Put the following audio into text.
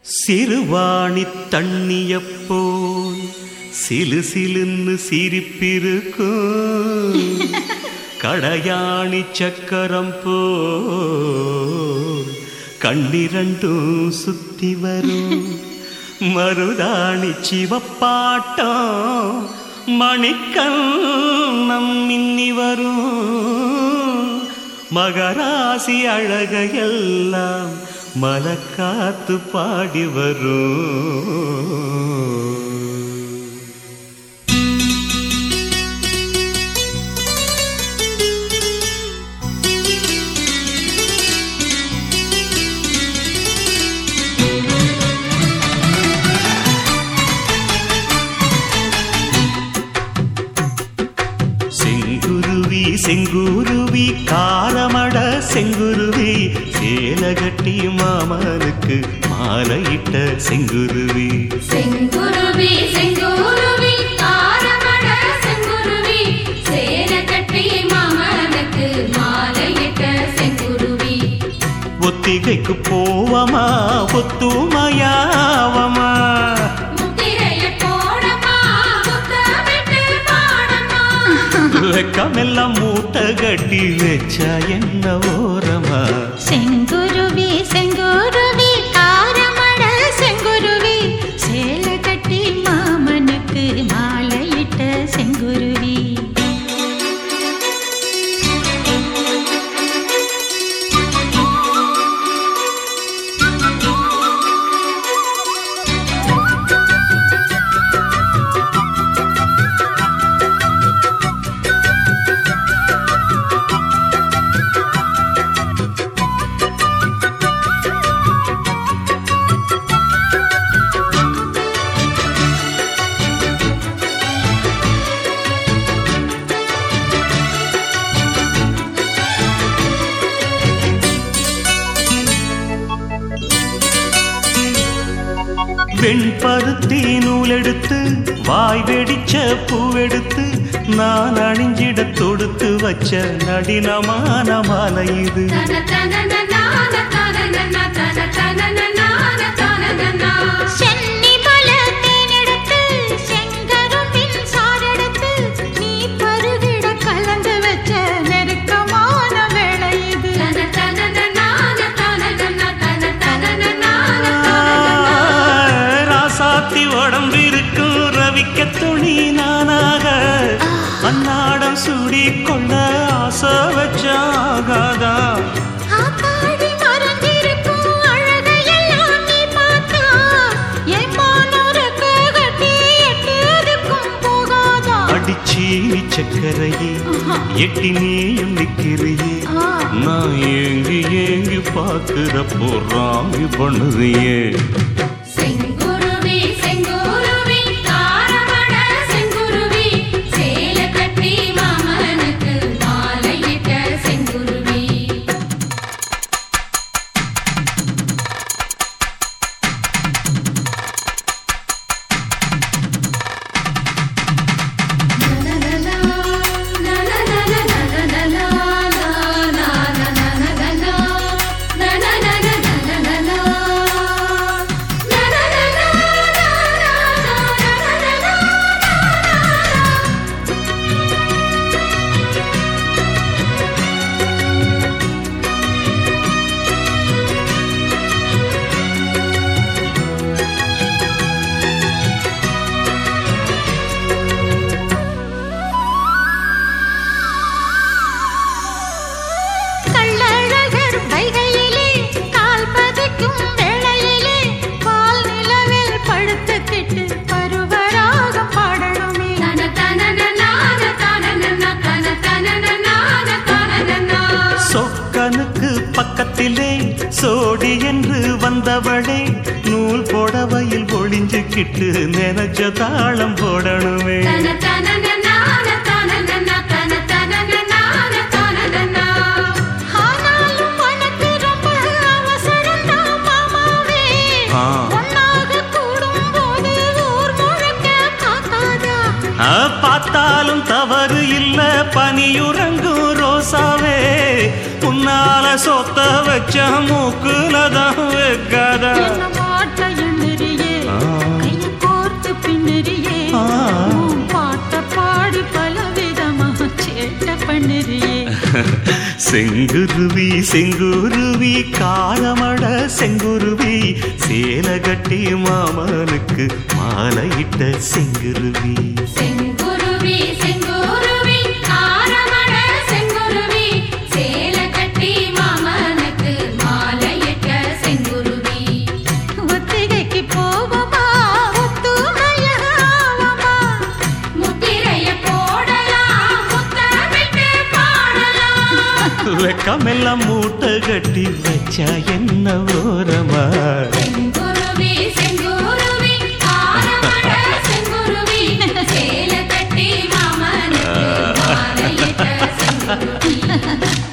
சிறுவாணி தண்ணியப்போல் சிலு சிலுன்னு சிரிப்பிருக்கும் கடையாணி சக்கரம் போல் கண்ணிரண்டும் சுத்தி வரும் மருதாணி சிவப்பாட்டம் மணிக்கண்ணம் மின்னி வரும் மகராசி அழகையெல்லாம் மலக்காத்து பாடி வரும் செங்குருவி செங்குருவி காரமட செங்குருவி சேலகட்டி மாமனுக்கு மாலையிட்ட செங்குருவி செங்குருவி செங்குருவி ஆரமட செங்குருவி சேர கட்டி மாமனுக்கு மாலையிட்ட செங்குருவி ஒத்திகைக்கு போவமா ஒத்துமையாவமா முத்திரைய போடமா முத்தமிட்டு பாடமா வெக்கமெல்லாம் மூட்டை கட்டி வச்சா என்ன ஓரமா செங்குருவி செங்குருவி காரமட செங்குருவி சேல கட்டி மாமனுக்கு மாலையிட்ட செங்குருவி வெண்பருத்தி நூலெடுத்து வாய் வெடிச்ச பூவெடுத்து நான் அணிஞ்சிட தொடுத்து வச்ச நடினமான மாலை இது தன தன நான தன தன தன நான தன சென்னி மல தேனெடுத்து செங்கரும்பின் சாரெடுத்து நீ பருகிட கலந்து வச்ச நெருக்கமான வேளை இது தன தன நான தன தன தன நான ராசாத்தி உடம்பிருக்கும் ரவிக்க துணி நானாக அன்னாடம் சூடி கொள்ள ஆசை வச்சாகாதா ஆத்தாடி மறைஞ்சிருக்கும் அழகையெல்லாம் நீ பார்த்தா, என் மானோருக்கு கட்டி எட்டதுக்கும் போகாதா? அடிச்சி சக்கரையே எட்டி நீயும் நிக்கிறியே ஆ, நான் ஏங்கி ஏங்கி பார்க்கிறப்போ ராமி பண்ணுறியே செங்குருவி செங்குருவி தாரமட செங்குருவி சேல கட்டி மாமனுக்கு மாலையிட்ட செங்குருவி கள்ளழகர் வைகையிலே கால் பதிக்கும் வேளையிலே பால் நிலவில் படுத்துக்கிட்டு பருவராகம் பாடணுமே சொக்கனுக்கு பக்கத்திலே சோடி என்று வந்தவளே நூல் புடவையில் ஒளிஞ்சுக்கிட்டு நினைச்ச தாளம் போடணுமே ஆனாலும் உனக்கு ரொம்ப அவசரம்தான் மாமாவே. ஆ. ஒண்ணாக கூடும்போது ஊர் முழுக்க காக்காதா? ஆ, பார்த்தாலும் தவறு இல்ல பனியுறங்கும் ரோசாவே உன்னால சொத்த வச்ச மூக்குல தான் வைக்காதா என்ன வாட்ட செங்குருவி செங்குருவி காரமட செங்குருவி சேல கட்டி மாமனுக்கு மாலையிட்ட செங்குருவி செங்குருவி செங்குருவி ஆரமண செங்குருவி சேல கட்டி மாமனுக்கு மாலையிட்ட செங்குருவி ஒத்திகைக்கு போவோமா ஒத்துமையாவமா முத்திரைய போடலாம் முத்தமிட்டு பாடலாம் வெக்கமெல்லாம் மூட்டை கட்டி வச்சா என்ன ஓரமா செங்குருவி செங்குருவி ஆரமண செங்குருவி சேல கட்டி மாமனுக்கு மாலையிட்ட செங்குருவி